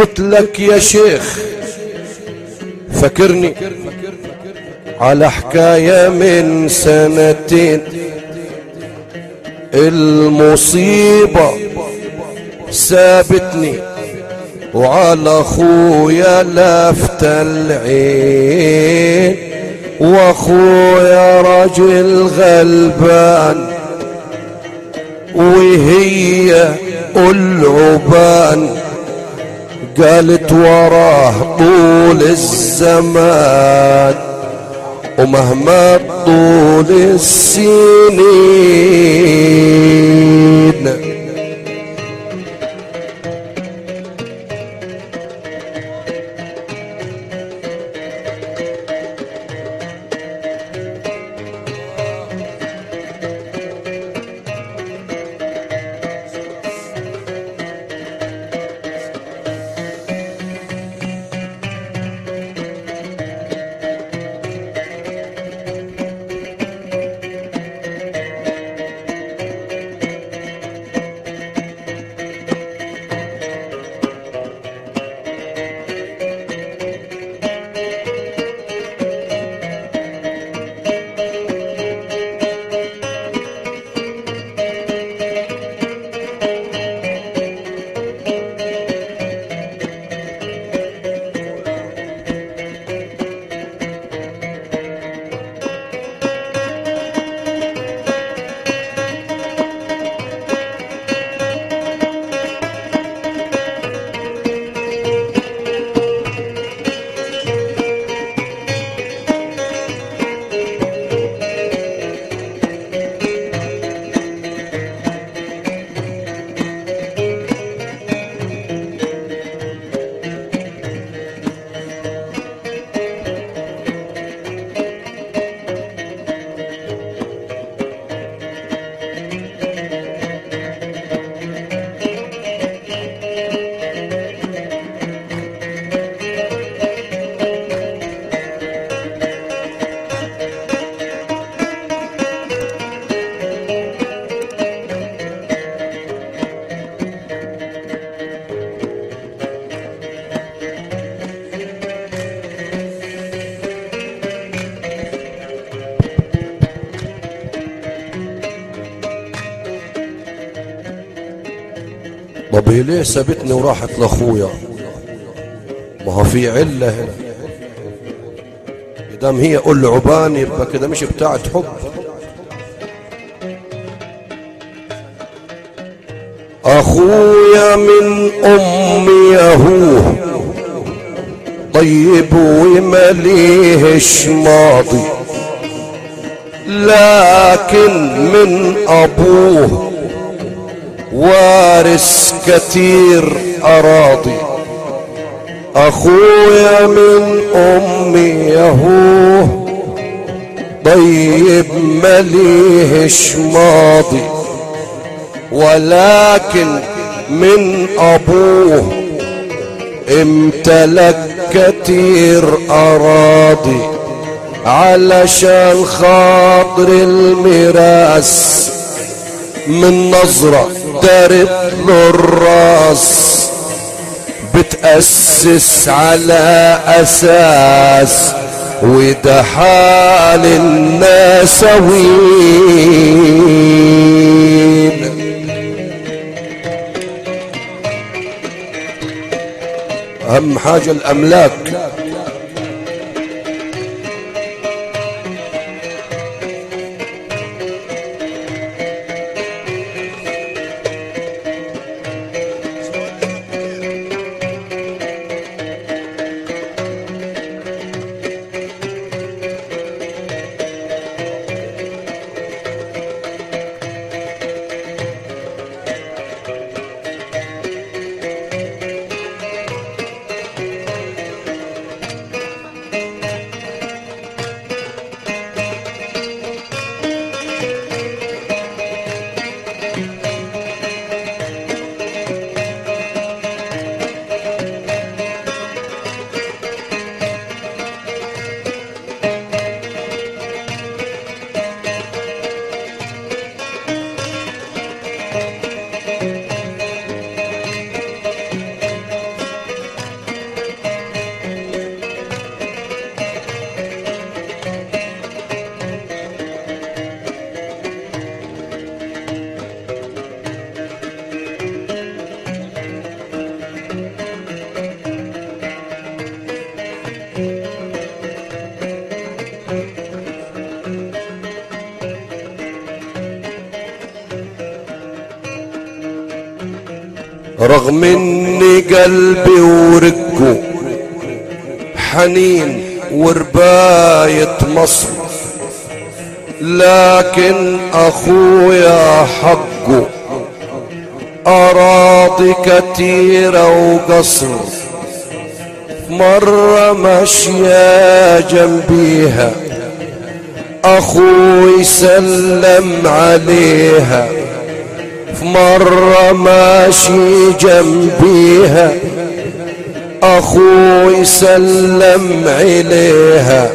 قلت لك يا شيخ فكرني على حكاية من سنتين المصيبة سابتني وعلى اخويا لفت العين واخويا رجل غلبان وهي العبان قالت وراه طول الزمان ومهما طول السنين طب هي ليه سابتني وراحت لاخويا ما هو في عله هنا دام هي قول عبان يبقى كده مش بتاعت حب اخويا من امي هو طيب ومليهش ماضي لكن من ابوه وارث كتير اراضي اخويا من امي يهوه طيب مليهش ماضي ولكن من ابوه امتلك كتير اراضي علشان خاطر الميراث من نظرة دارت له الراس بتأسس على أساس وده حال الناسوين أهم حاجة الأملاك رغم اني قلبي ورقه حنين ورباية مصر لكن اخويا حقه اراضي كتيرة وقصر مرة ماشية جنبيها اخوي سلم عليها في مرة ماشي جنبيها اخوي سلم عليها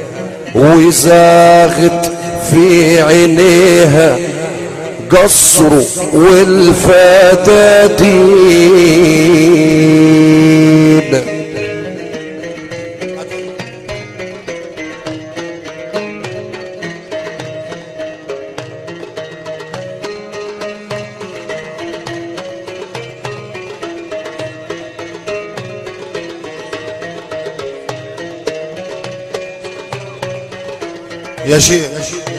وزاغت في عينيها قصر والفدادين يا شيخ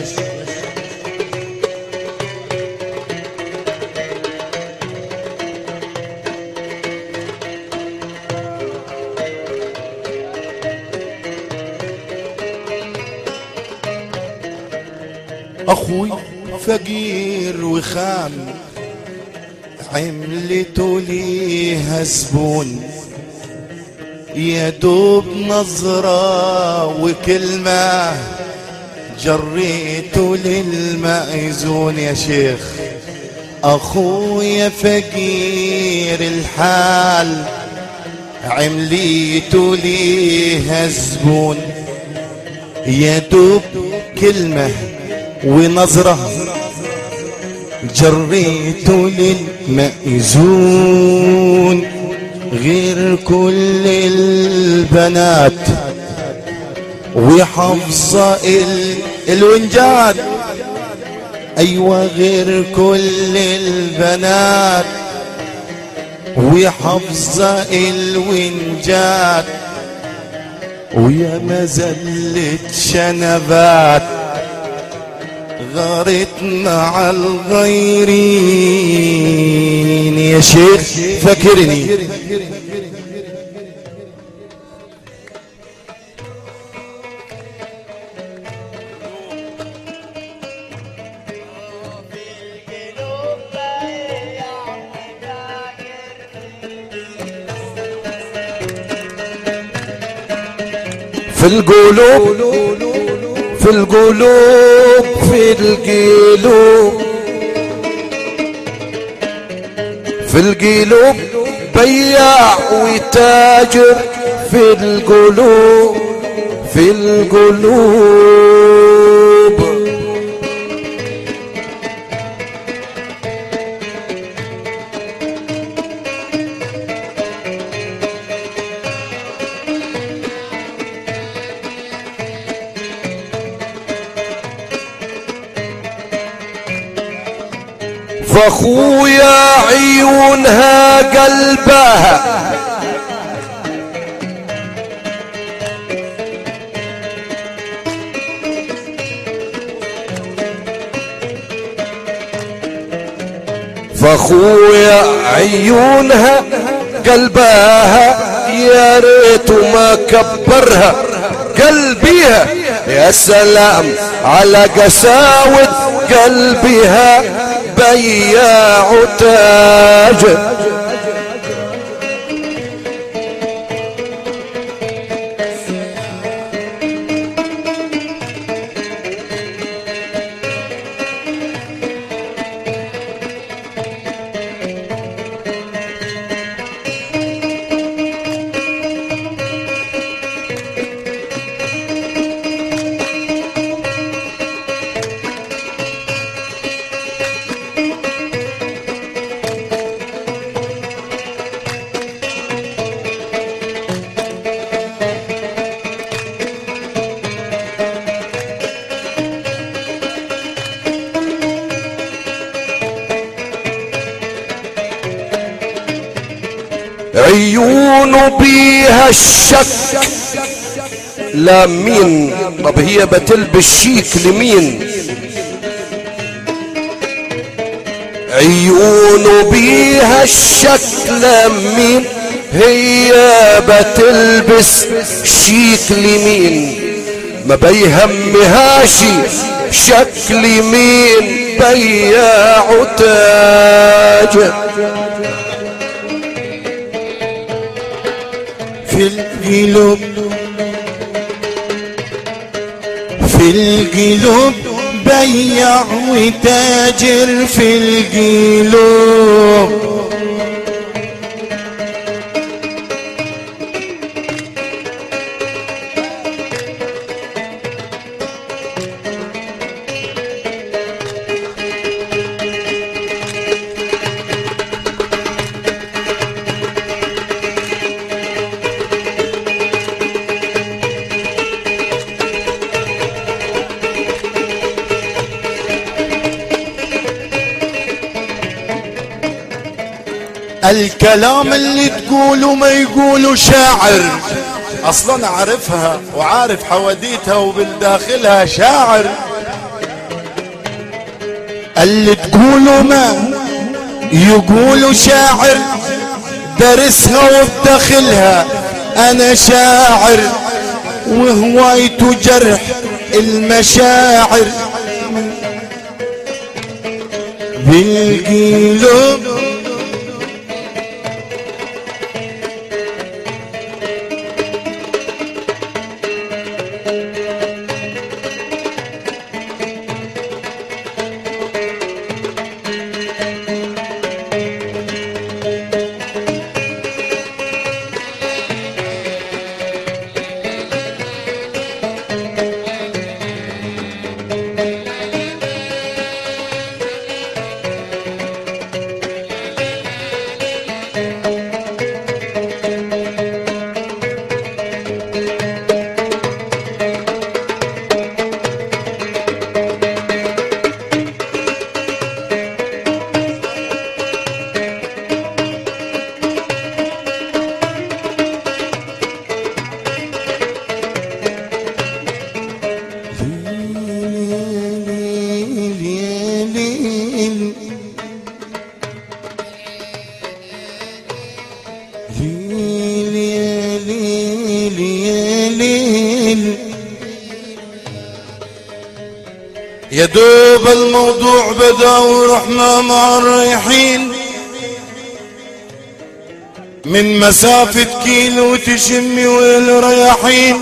اخوي فقير وخام عملته ليها زبون يا دوب نظرة وكلمة جريته للمأذون يا شيخ أخويا فقير الحال عمليته ليها زبون يا دوب كلمة ونظرة جريته للمأذون غير كل البنات وحفظة ال... الونجات ايوه غير كل البنات وحفظة الونجات ويا مزلة شنبات غارت مع الغيرين يا شيخ فكرني في القلوب في القلوب في القلوب في القلوب بياع وتاجر في القلوب في القلوب فاخويا عيونها قلبها فاخويا عيونها قلبها يا ريت ما كبرها قلبيها يا سلام على قساوة قلبها بياع تاج عيون بيها الشك لا مين طب هي بتلبس شيك لمين عيونه بيها الشكل مين هي بتلبس شيك لمين ما بيهمهاش شكل مين بياع تاج في القلوب في القلوب بيع وتاجر في القلوب الكلام اللي تقوله ما يقوله شاعر اصلا عارفها وعارف حواديتها وبالداخلها شاعر اللي تقوله ما يقولوا شاعر درسها وبداخلها انا شاعر وهوايته جرح المشاعر بالقلوب يا دوب الموضوع بدا ورحنا مع الريحين من مسافة كيلو تشمي والرياحين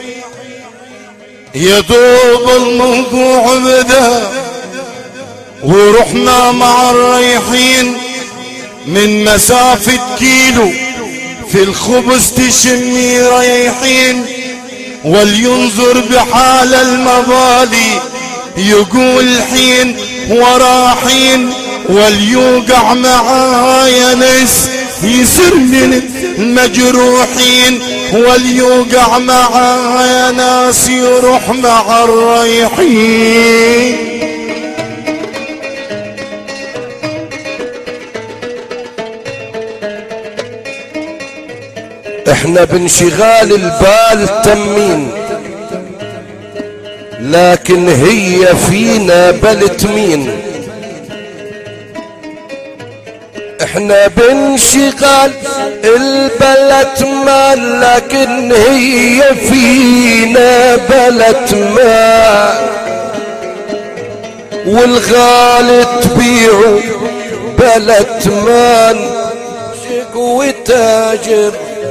يا دوب الموضوع بدا ورحنا مع الريحين من مسافة كيلو في الخبز تشمي ريحين ولينظر بحال المبالي يقول حين ورا حين وليوقع معايا ناس يسر من المجروحين وليوقع معايا ناس يروح مع الريحين احنا بانشغال البال تمين لكن هي فينا بلت مين احنا بانشغال البلد مال لكن هي فينا بلد مال والغالي تبيعه بلد مال شقوة تاجر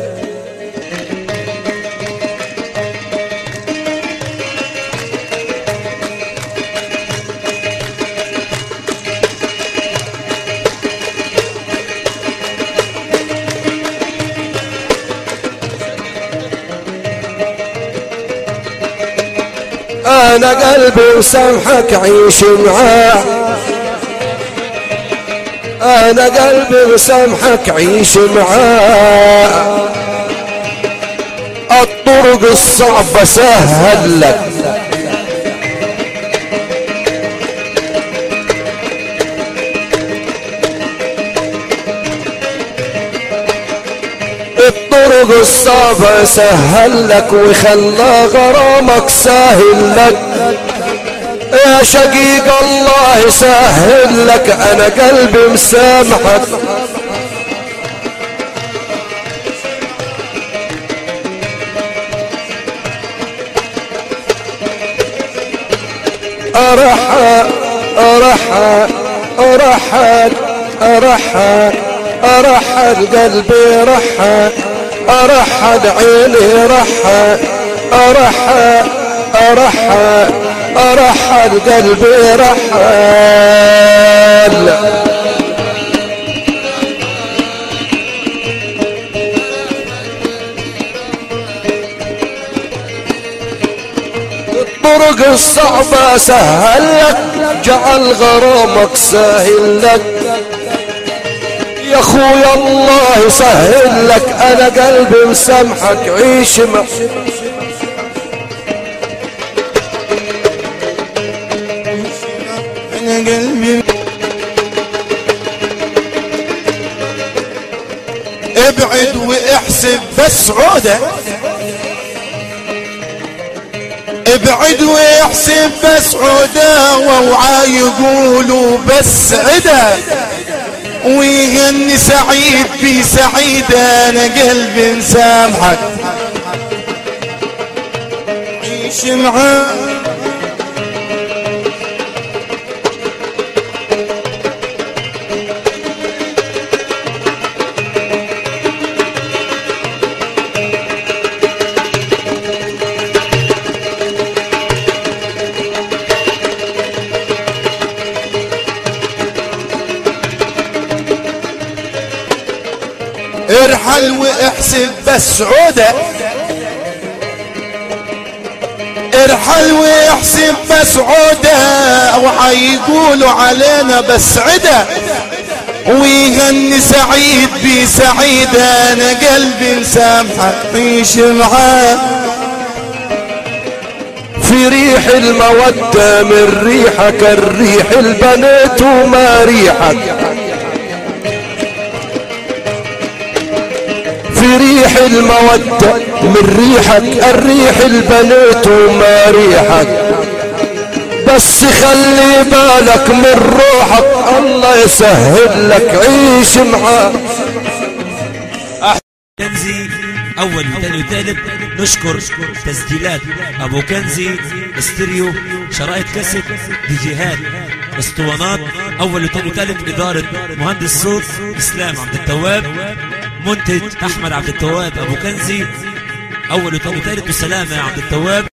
انا قلبي وسامحك عيش معاه انا قلبي وسامحك عيش معاه الطرق الصعبة سهل لك الطرق الصعبة سهل لك وخلى غرامك سهل لك يا يا شقيق الله يسهل لك انا قلبي مسامحك أرحى أرحى أرحى أرحى أرحى قلبي رحى أرحى عيني رحى أرحى أرحى أرحى قلبي رحى الطرق الصعبة سهل لك جعل غرامك سهل لك يا اخويا الله يسهل لك انا قلبي مسامحك عيش مع انا قلبي ابعد واحسب بس عودة ابعد واحسب بس عودة واوعى يقولوا بس عدا ويغني سعيد في سعيدة انا قلبي مسامحك عيش معاه ارحل واحسب بس عودة ارحل واحسب بس عودة وحيقولوا علينا بس عدة ويغني سعيد بسعيدة انا قلبي مسامحك عيش معاه في ريح المودة من ريحك الريح البنات وما ريحك في ريح المودة من ريحك الريح البنات وما ريحك بس خلي بالك من روحك الله يسهل لك عيش معاه كنزي اول وثاني وثالث نشكر تسجيلات ابو كنزي استريو شرائط كاسيت ديجيهات اسطوانات اول وثاني وثالث اداره مهندس صوت اسلام عبد التواب منتج احمد عبد التواب ابو كنزي اول وثاني وثالث والسلامه يا عبد التواب